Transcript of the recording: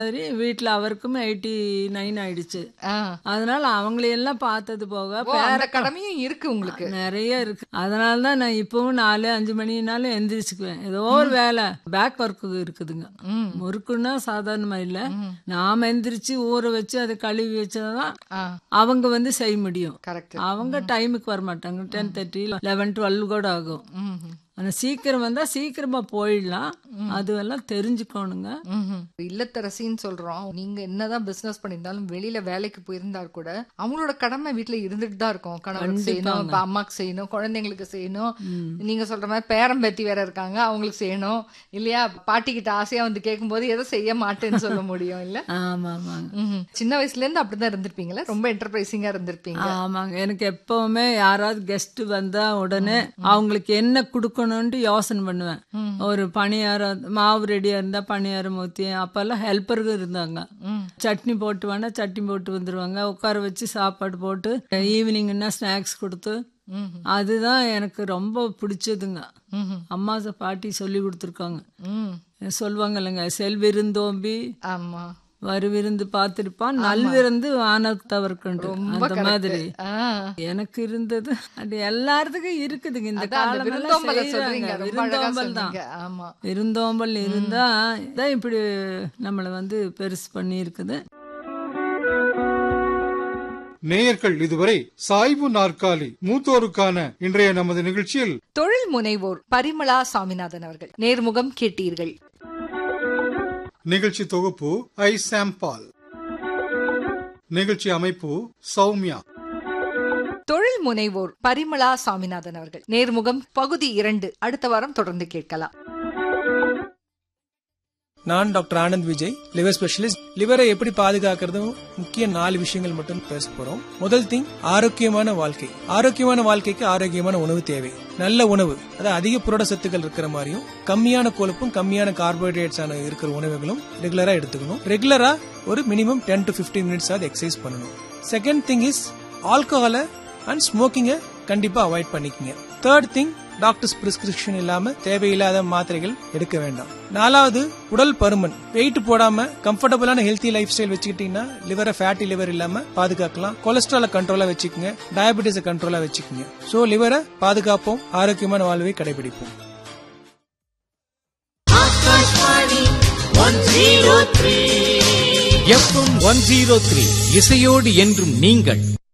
சரி வீட்டில் அவருக்கும் எயிட்டி நைன் ஆயிடுச்சு ஆ. அதனால அவங்களையெல்லாம் பார்த்தது போக ஓ, அந்த பேர கடமையும் இருக்கு உங்களுக்கு நிறைய இருக்கு அதனால தான் நான் இப்பவும் நாலு அஞ்சு மணினாலும் எந்திரிச்சுக்குவேன் ஏதோ ஒரு வேலை பேக் ஒர்க்கு இருக்குதுங்க ம். முறுக்குன்னா சாதாரணமா இல்ல நாம எந்திரிச்சு ஊற வச்சு அதை கழுவி வச்சாதான் ஆ அவங்க வந்து செய்ய முடியும் கரெக்ட் அவங்க டைமுக்கு வர மாட்டாங்க டென் தேர்ட்டி லெவன் டுவெல் கூட ஆகும் ம் ஆனா சீக்கிரம் வந்தா சீக்கிரமா போயிடலாம் அதுவெல்லாம் தெரிஞ்சுக்கணுங்க ம்ஹும். இல்லத்தரசின்னு சொல்றோம் நீங்க என்னதான் பிசினஸ் பண்ணியிருந்தாலும் வெளியில வேலைக்கு போயிருந்தா கூட அவங்களோட கடமை வீட்ல இருந்துட்டு தான் இருக்கும் கணவருக்கு செய்யணும் இப்ப அம்மாக்கு செய்யணும் குழந்தைங்களுக்கு செய்யணும் நீங்க சொல்ற மாதிரி பேரம் பேத்தி வேற இருக்காங்க அவங்களுக்கு செய்யணும் இல்லையா பாட்டி கிட்ட ஆசையா வந்து கேட்கும்போது எதை செய்ய மாட்டேன்னு சொல்ல முடியும் இல்ல ஆமா ஆமாங்க ம்ஹும். சின்ன வயசுல இருந்து அப்படிதான் இருந்திருப்பீங்களா ரொம்ப என்டர்பிரைசிங்கா இருந்திருப்பீங்க ஆமாங்க எனக்கு எப்பவுமே யாராவது கெஸ்ட் வந்தா உடனே அவங்களுக்கு என்ன கொடுக்கணும்னு யோசனை பண்ணுவேன் ஒரு பணியாரம் மாவு ரெடியா இருந்தா பணியாரம் ஊத்தி அப்பெல்லாம் ஹெல்ப்பருக்கு இருந்தாங்க ம். சட்னி போட்டு வேணா சட்னி போட்டு வந்துருவாங்க உட்கார வச்சு சாப்பாடு போட்டு ஈவினிங்னா ஸ்நாக்ஸ் கொடுத்து ம்ஹும். அதுதான் எனக்கு ரொம்ப பிடிச்சதுங்க ம்ஹும். அம்மா பாட்டி சொல்லி கொடுத்துருக்காங்க ம். சொல்லுவாங்க இல்லைங்க செல்விருந்தோம்பி ஆமா வருவிருந்து பார்த்திருப்பான் நல்விருந்து வானத்தவர்கண்டு அந்த மாதிரி ஆ. எனக்கு இருந்தது அது எல்லாத்துக்கும் இருக்குதுங்க இந்த அதான் அந்த காலம் விருந்தோம்பலை சொல்றீங்க ரொம்ப அழகா விருந்தோம்பல் தான் சொன்னீங்க ஆமா விருந்தோம்பல் இருந்தா தான் இப்படி நம்மளை வந்து பெருசு பண்ணி இருக்குது நேயர்கள் இதுவரை சாய்வு நாற்காலி மூத்தோருக்கான இன்றைய நமது நிகழ்ச்சியில் தொழில் முனைவோர் பரிமளா சாமிநாதன் அவர்கள் நேர்முகம் கேட்டீர்கள் நிகழ்ச்சி தொகுப்பு ஐ சாம்பால் நிகழ்ச்சி அமைப்பு சௌமியா தொழில் முனைவோர் பரிமளா சாமிநாதன் அவர்கள் நேர்முகம் பகுதி இரண்டு அடுத்த வாரம் தொடர்ந்து கேட்கலாம் நான் doctor Anand Vijay liver specialist லிவரை எப்படி பாதுகாக்கிறது முக்கிய நாலு விஷயங்கள் மட்டும் பேச போறோம் முதல் திங் ஆரோக்கியமான வாழ்க்கை ஆரோக்கியமான வாழ்க்கைக்கு ஆரோக்கியமான உணவு தேவை நல்ல உணவு அதாவது அதிக புரட சத்துக்கள் இருக்கிற மாதிரியும் கம்மியான கொழுப்பும் கம்மியான கார்போஹைட்ரேட்ஸ் ஆன இருக்கிற உணவுகளும் ரெகுலரா எடுத்துக்கணும் ரெகுலரா ஒரு மினிமம் டென் டு 15 மினிட்ஸ் ஆகுது எக்ஸசைஸ் பண்ணணும் செகண்ட் திங் இஸ் ஆல்கஹாலை அண்ட் ஸ்மோக்கிங்கை கண்டிப்பா அவாய்ட் பண்ணிக்கங்க தேர்ட் திங் டாக்டர்ஸ் பிரிஸ்கிரிப்ஷன் இல்லாம தேவையில்லாத மாத்திரைகள் எடுக்க வேண்டாம் நாலாவது உடல் பருமன் வெயிட் போடாம கம்ஃபர்டபுளான ஹெல்த்தி லைஃப் ஸ்டைல் வச்சுக்கிட்டீங்கன்னா லிவரை ஃபேட்டி லிவர் இல்லாம பாதுகாக்கலாம் கொலஸ்ட்ரால கண்ட்ரோலா வச்சுக்கோங்க டயபெட்டிஸை கண்ட்ரோலா வச்சுக்கோங்க சோ லிவரை பாதுகாப்போம் ஆரோக்கியமான வாழ்வை கடைபிடிப்போம் எஃப்எம் ஒன் ஜீரோ த்ரீ இசையோடு என்றும் நீங்கள்